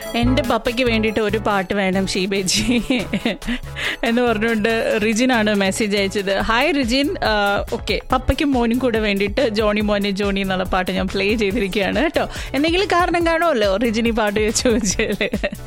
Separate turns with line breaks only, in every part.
എൻ്റെ പപ്പയ്ക്ക് വേണ്ടിയിട്ട് ഒരു പാട്ട് വേണം ഷീബേജി എന്ന് പറഞ്ഞുകൊണ്ട് റിജിനാണ് മെസ്സേജ് അയച്ചത് ഹായ് റിജിൻ ഓക്കെ പപ്പയ്ക്കും മോനും കൂടെ വേണ്ടിയിട്ട് ജോണി മോനെ ജോണി എന്നുള്ള പാട്ട് ഞാൻ പ്ലേ ചെയ്തിരിക്കുകയാണ് കേട്ടോ എന്തെങ്കിലും കാരണം കാണുമല്ലോ റിജിനി പാട്ട് ചോദിച്ചാൽ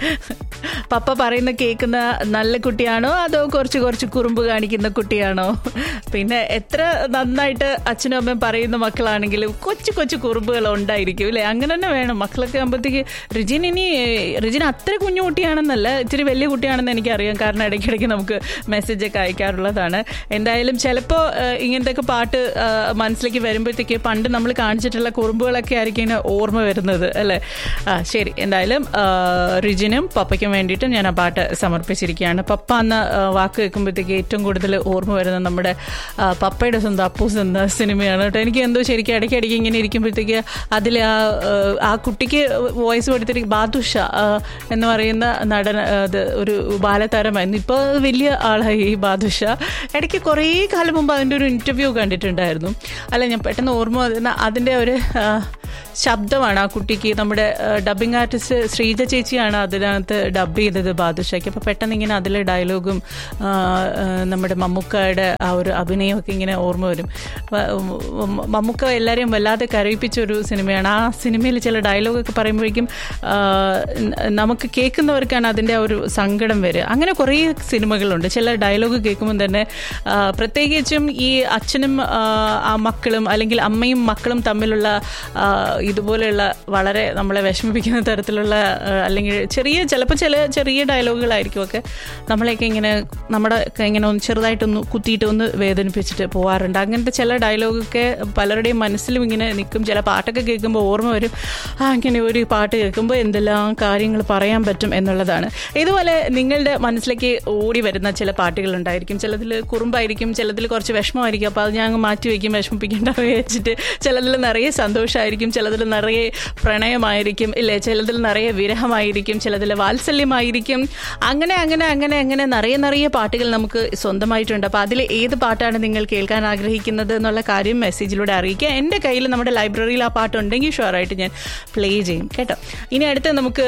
പപ്പ പറയുന്ന കേൾക്കുന്ന നല്ല കുട്ടിയാണോ അതോ കുറച്ച് കുറച്ച് കുറുമ്പ് കാണിക്കുന്ന കുട്ടിയാണോ പിന്നെ എത്ര നന്നായിട്ട് അച്ഛനും അമ്മയും പറയുന്ന മക്കളാണെങ്കിലും കൊച്ചു കൊച്ചു കുറുമ്പുകൾ ഉണ്ടായിരിക്കും അല്ലേ അങ്ങനെ തന്നെ വേണം മക്കളൊക്കെ ആകുമ്പോഴത്തേക്ക് റിജിൻ ഇനി റിജിൻ അത്ര കുഞ്ഞു കുട്ടിയാണെന്നല്ല ഇത്തിരി വലിയ കുട്ടിയാണെന്ന് എനിക്കറിയാം കാരണം ഇടയ്ക്കിടയ്ക്ക് നമുക്ക് മെസ്സേജ് ഒക്കെ അയക്കാറുള്ളതാണ് എന്തായാലും ചിലപ്പോൾ ഇങ്ങനത്തെ പാട്ട് ആ, മനസ്സിലേക്ക് വരുമ്പോഴത്തേക്ക് പണ്ട് നമ്മൾ കാണിച്ചിട്ടുള്ള കുറുമ്പുകളൊക്കെ ആയിരിക്കും ഇങ്ങനെ ഓർമ്മ വരുന്നത് അല്ലേ ആ ശരി എന്തായാലും ആ, റിജിനും പപ്പയ്ക്കും വേണ്ടിയിട്ട് ഞാൻ ആ പാട്ട് സമർപ്പിച്ചിരിക്കുകയാണ് പപ്പ എന്ന ആ, വാക്ക് കേൾക്കുമ്പോഴത്തേക്ക് ഏറ്റവും കൂടുതൽ ഓർമ്മ വരുന്നത് നമ്മുടെ ആ, പപ്പയുടെ സ്വന്തം അപ്പൂസ് എന്ന സിനിമയാണ് കേട്ടോ എനിക്ക് എന്തോ ശരിക്കും ഇടയ്ക്കിടയ്ക്ക് ഇങ്ങനെ ഇരിക്കുമ്പോഴത്തേക്ക് അതിൽ ആ ആ, ആ കുട്ടിക്ക് വോയിസ് കൊടുത്തിരിക്കും ബാദുഷ ആ, എന്ന് പറയുന്ന നടൻ ആ, അത് ഒരു ബാലതാരമായിരുന്നു ഇപ്പോൾ വലിയ ആളായി ഈ ബാദുഷ ഇടയ്ക്ക് കുറേ കാലം മുമ്പ് അതിൻ്റെ ഒരു ഇൻ്റർവ്യൂ കണ്ടിട്ടുണ്ടായിരുന്നു അല്ല ഞാൻ പെട്ടെന്ന് ഓർമ്മ വരുന്ന അതിൻ്റെ ഒരു ആ, ശബ്ദമാണ് ആ കുട്ടിക്ക് നമ്മുടെ ഡബിങ് ആർട്ടിസ്റ്റ് ശ്രീജ ചേച്ചിയാണ് അതിനകത്ത് ഡബ് ചെയ്തത് ബാദുഷയ്ക്ക് അപ്പോൾ പെട്ടെന്ന് ഇങ്ങനെ അതിലെ ഡയലോഗും ആ, ആ, നമ്മുടെ മമ്മൂക്കയുടെ ആ ഒരു അഭിനയമൊക്കെ ഇങ്ങനെ ഓർമ്മ വരും വ- മ- മമ്മൂക്ക എല്ലാവരെയും വല്ലാതെ കരയിപ്പിച്ച ഒരു സിനിമയാണ് ആ സിനിമയിൽ ചില ഡയലോഗൊക്കെ പറയുമ്പോഴേക്കും ആ, ന- നമുക്ക് കേൾക്കുന്നവർക്കാണ് അതിൻ്റെ ആ ഒരു സങ്കടം വരിക അങ്ങനെ കുറേ സിനിമകളുണ്ട് ചില ഡയലോഗ് കേൾക്കുമ്പോൾ തന്നെ ആ, പ്രത്യേകിച്ചും ഈ അച്ഛനും ആ, ആ മക്കളും അല്ലെങ്കിൽ അമ്മയും മക്കളും തമ്മിലുള്ള ആ, ഇതുപോലെയുള്ള വളരെ നമ്മളെ വിഷമിപ്പിക്കുന്ന തരത്തിലുള്ള ആ, അല്ലെങ്കിൽ ചെറിയ ചിലപ്പോൾ ചില ചെറിയ ഡയലോഗുകളായിരിക്കും ഒക്കെ നമ്മളെയൊക്കെ ഇങ്ങനെ നമ്മുടെ ഒക്കെ ഇങ്ങനെ ഒന്ന് ചെറുതായിട്ടൊന്ന് കുത്തിയിട്ട് ഒന്ന് വേദനിപ്പിച്ചിട്ട് പോകാറുണ്ട് അങ്ങനത്തെ ചില ഡയലോഗൊക്കെ പലരുടെയും മനസ്സിലും ഇങ്ങനെ നിൽക്കും ചില പാട്ടൊക്കെ കേൾക്കുമ്പോൾ ഓർമ്മ വരും ആ ഇങ്ങനെ ഒരു പാട്ട് കേൾക്കുമ്പോൾ എന്തെല്ലാം കാര്യങ്ങൾ പറയാൻ പറ്റും എന്നുള്ളതാണ് ഇതുപോലെ നിങ്ങളുടെ മനസ്സിലേക്ക് ഓടി വരുന്ന ചില പാട്ടുകളുണ്ടായിരിക്കും ചിലതിൽ കുറുമ്പായിരിക്കും ചിലതിൽ കുറച്ച് വിഷമമായിരിക്കും അപ്പോൾ അത് ഞാൻ അങ്ങ് മാറ്റി വയ്ക്കും വിഷമിപ്പിക്കേണ്ട വെച്ചിട്ട് ചിലതിൽ നിറയെ സന്തോഷമായിരിക്കും ചിലതിൽ നിറയെ പ്രണയമായിരിക്കും ഇല്ലേ ചിലതിൽ നിറയെ വിരഹമായിരിക്കും ചിലതിൽ വാത്സല്യമായിരിക്കും അങ്ങനെ അങ്ങനെ അങ്ങനെ അങ്ങനെ നിറയെ നിറയെ പാട്ടുകൾ നമുക്ക് സ്വന്തമായിട്ടുണ്ട് അപ്പോൾ അതിൽ ഏത് പാട്ടാണ് നിങ്ങൾ കേൾക്കാൻ ആഗ്രഹിക്കുന്നത് എന്നുള്ള കാര്യം മെസ്സേജിലൂടെ അറിയിക്കുക എൻ്റെ കയ്യിൽ നമ്മുടെ ലൈബ്രറിയിൽ ആ പാട്ടുണ്ടെങ്കിൽ ഷുവറായിട്ട് ഞാൻ പ്ലേ ചെയ്യും കേട്ടോ ഇനി അടുത്ത് നമുക്ക്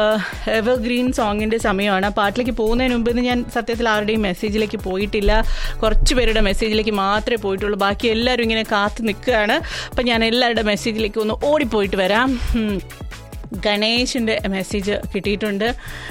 എവർ ഗ്രീൻ സോങ്ങിൻ്റെ സമയമാണ് ആ പാട്ടിലേക്ക് പോകുന്നതിന് മുമ്പ് ഇത് ഞാൻ സത്യത്തിൽ ആരുടെയും മെസ്സേജിലേക്ക് പോയിട്ടില്ല കുറച്ച് പേരുടെ മെസ്സേജിലേക്ക് മാത്രമേ പോയിട്ടുള്ളൂ ബാക്കി എല്ലാവരും ഇങ്ങനെ കാത്തു നിൽക്കുകയാണ് അപ്പം ഞാൻ എല്ലാവരുടെ മെസ്സേജിലേക്ക് ഒന്ന് ഓടിപ്പോയിട്ട് വരാം ഉം. ഗണേഷിൻ്റെ മെസ്സേജ് കിട്ടിയിട്ടുണ്ട്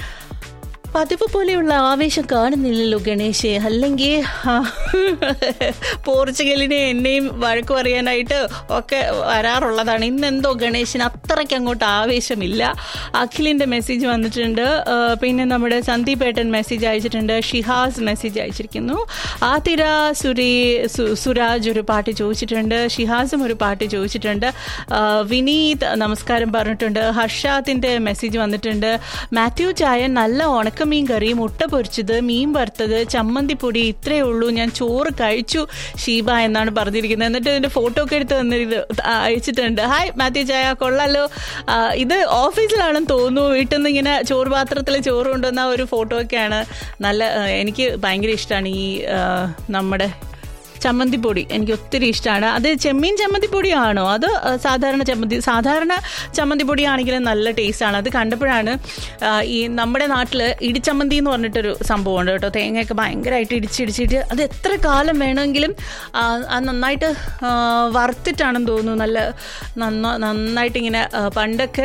പതിവ് പോലെയുള്ള ആവേശം കാണുന്നില്ലല്ലോ ഗണേഷ് അല്ലെങ്കിൽ ആ, പോർച്ചുഗലിനെ എന്നെയും വഴക്ക് പറയാനായിട്ട് ഒക്കെ വരാറുള്ളതാണ് ഇന്നെന്തോ ഗണേശന് അത്രയ്ക്ക് അങ്ങോട്ട് ആവേശമില്ല അഖിലിൻ്റെ മെസ്സേജ് വന്നിട്ടുണ്ട് ആ, പിന്നെ നമ്മുടെ സന്ദീപ് ഏട്ടൻ മെസ്സേജ് അയച്ചിട്ടുണ്ട് ഷിഹാസ് മെസ്സേജ് അയച്ചിരിക്കുന്നു ആതിര സുരേ സു- സുരാജ് ഒരു പാട്ട് ചോദിച്ചിട്ടുണ്ട് ഷിഹാസും ഒരു പാട്ട് ചോദിച്ചിട്ടുണ്ട് ആ, വിനീത് നമസ്കാരം പറഞ്ഞിട്ടുണ്ട് ഹർഷാത്തിൻ്റെ മെസ്സേജ് വന്നിട്ടുണ്ട് മാത്യു ചായൻ നല്ല ഉണക്കമീൻ കറി മുട്ട പൊരിച്ചത് മീൻ വറുത്തത് ചമ്മന്തിപ്പൊടി ഇത്രയേ ഉള്ളൂ ഞാൻ ചോറ് കഴിച്ചു ഷീബ എന്നാണ് പറഞ്ഞിരിക്കുന്നത് എന്നിട്ട് ഇതിൻ്റെ ഫോട്ടോ ഒക്കെ എടുത്ത് തന്നിട്ട് അയച്ചിട്ടുണ്ട് ഹായ് മാത്യു ചായ കൊള്ളാലോ ആ, ഇത് ഓഫീസിലാണെന്ന് തോന്നുന്നു വീട്ടിൽ നിന്ന് ഇങ്ങനെ ചോറ് പാത്രത്തിൽ ചോറ് കൊണ്ടുവന്ന ഒരു ഫോട്ടോ ഒക്കെയാണ് നല്ല ആ, എനിക്ക് ഭയങ്കര ഇഷ്ടമാണ് ഈ ആ, നമ്മുടെ ചമ്മന്തിപ്പൊടി എനിക്ക് ഒത്തിരി ഇഷ്ടമാണ് അത് ചെമ്മീൻ ചമ്മന്തിപ്പൊടിയാണോ അത് ആ, സാധാരണ ചമ്മന്തി സാധാരണ ചമ്മന്തിപ്പൊടി ആണെങ്കിലും നല്ല ടേസ്റ്റാണ് അത് കണ്ടപ്പോഴാണ് ആ, ഈ നമ്മുടെ നാട്ടിൽ ഇടിച്ചമ്മന്തി എന്ന് പറഞ്ഞിട്ടൊരു സംഭവമുണ്ട് കേട്ടോ തേങ്ങയൊക്കെ ഭയങ്കരമായിട്ട് ഇടിച്ചിടിച്ചിട്ട് അത് എത്ര കാലം വേണമെങ്കിലും ആ, അത് നന്നായിട്ട് ആ, വറുത്തിട്ടാണെന്ന് തോന്നുന്നു നല്ല നന്ന നന്നായിട്ട് ഇങ്ങനെ ആ, പണ്ടൊക്കെ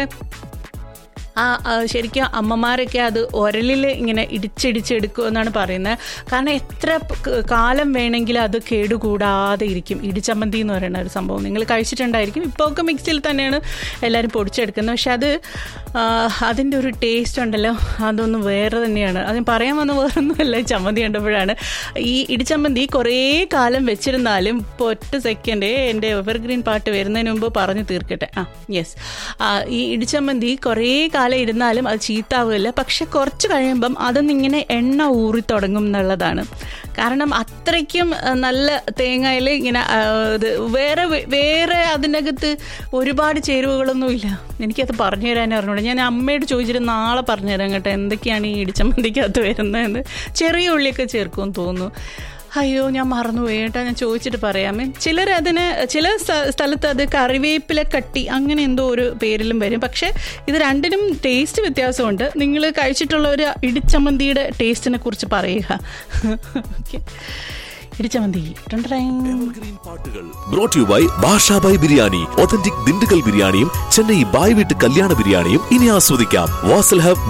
ആ ആ, ശരിക്കും അമ്മമാരൊക്കെ അത് ഉരലിൽ ഇങ്ങനെ ഇടിച്ചിടിച്ചെടുക്കും എന്നാണ് പറയുന്നത് കാരണം എത്ര പ- കാലം വേണമെങ്കിലും അത് കേടുകൂടാതെ ഇരിക്കും ഇടിച്ചമ്മന്തി എന്ന് പറയുന്ന ഒരു സംഭവം നിങ്ങൾ കഴിച്ചിട്ടുണ്ടായിരിക്കും ഇപ്പോൾ ഒക്കെ മിക്സിയിൽ തന്നെയാണ് എല്ലാവരും പൊടിച്ചെടുക്കുന്നത് പക്ഷെ അത് ആ, അതിൻ്റെ ഒരു ടേസ്റ്റ് ഉണ്ടല്ലോ അതൊന്നും വേറെ തന്നെയാണ് അത് ഞാൻ പറയാൻ വന്ന വേറൊന്നുമല്ല ഈ ചമ്മന്തി കണ്ടപ്പോഴാണ് ഈ ഇടിച്ചമ്മന്തി കുറേ കാലം വെച്ചിരുന്നാലും ഇപ്പോൾ ഒറ്റ സെക്കൻഡ് എൻ്റെ എവർഗ്രീൻ പാട്ട് വരുന്നതിന് മുമ്പ് പറഞ്ഞു തീർക്കട്ടെ ആ യെസ് ഈ ഇടിച്ചമ്മന്തി കുറേ കാലം ഇരുന്നാലും അത് ചീത്താവില്ല പക്ഷെ കുറച്ച് കഴിയുമ്പം അതൊന്നിങ്ങനെ എണ്ണ ഊറി തുടങ്ങും എന്നുള്ളതാണ് കാരണം അത്രയ്ക്കും ആ, നല്ല തേങ്ങയിൽ ഇങ്ങനെ ആ, ഇത് വേറെ വേ- വേറെ അതിനകത്ത് ഒരുപാട് ചേരുവകളൊന്നും ഇല്ല എനിക്കത് പറഞ്ഞു തരാൻ അറിഞ്ഞൂടാ ഞാൻ അമ്മയോട് ചോദിച്ചിട്ട് നാളെ പറഞ്ഞു തരാം കേട്ടോ എന്തൊക്കെയാണ് ഈ ഇടിച്ചമ്മന്തിക്കകത്ത് വരുന്നതെന്ന് ചെറിയ ഉള്ളിയൊക്കെ ചേർക്കുമെന്ന് തോന്നുന്നു അയ്യോ ഞാൻ മറന്നുപോയി ഏട്ടാ ഞാൻ ചോദിച്ചിട്ട് പറയാമേ ചിലർ അതിന് ചില സ്ഥ- സ്ഥലത്ത് അത് കറിവേപ്പില കട്ടി അങ്ങനെ എന്തോ ഒരു പേരിലും വരും പക്ഷെ ഇത് രണ്ടിനും ടേസ്റ്റ് വ്യത്യാസമുണ്ട് നിങ്ങൾ കഴിച്ചിട്ടുള്ള ഒരു ഇടിച്ചമന്തിയുടെ ടേസ്റ്റിനെ കുറിച്ച് പറയുക ഓക്കെ ഇടിച്ചമന്തി ടണ്ടടൈം.
ഗ്രീൻ പാട്ടുകൾ brought you by Basha Bhai biryani authentic Dindigul ബിരിയാണിയും ചെന്നൈ ബായ് വീട്ട് കല്യാണ ബിരിയാണിയും ഇനി ആസ്വദിക്കാം വാസൽ ഹബ്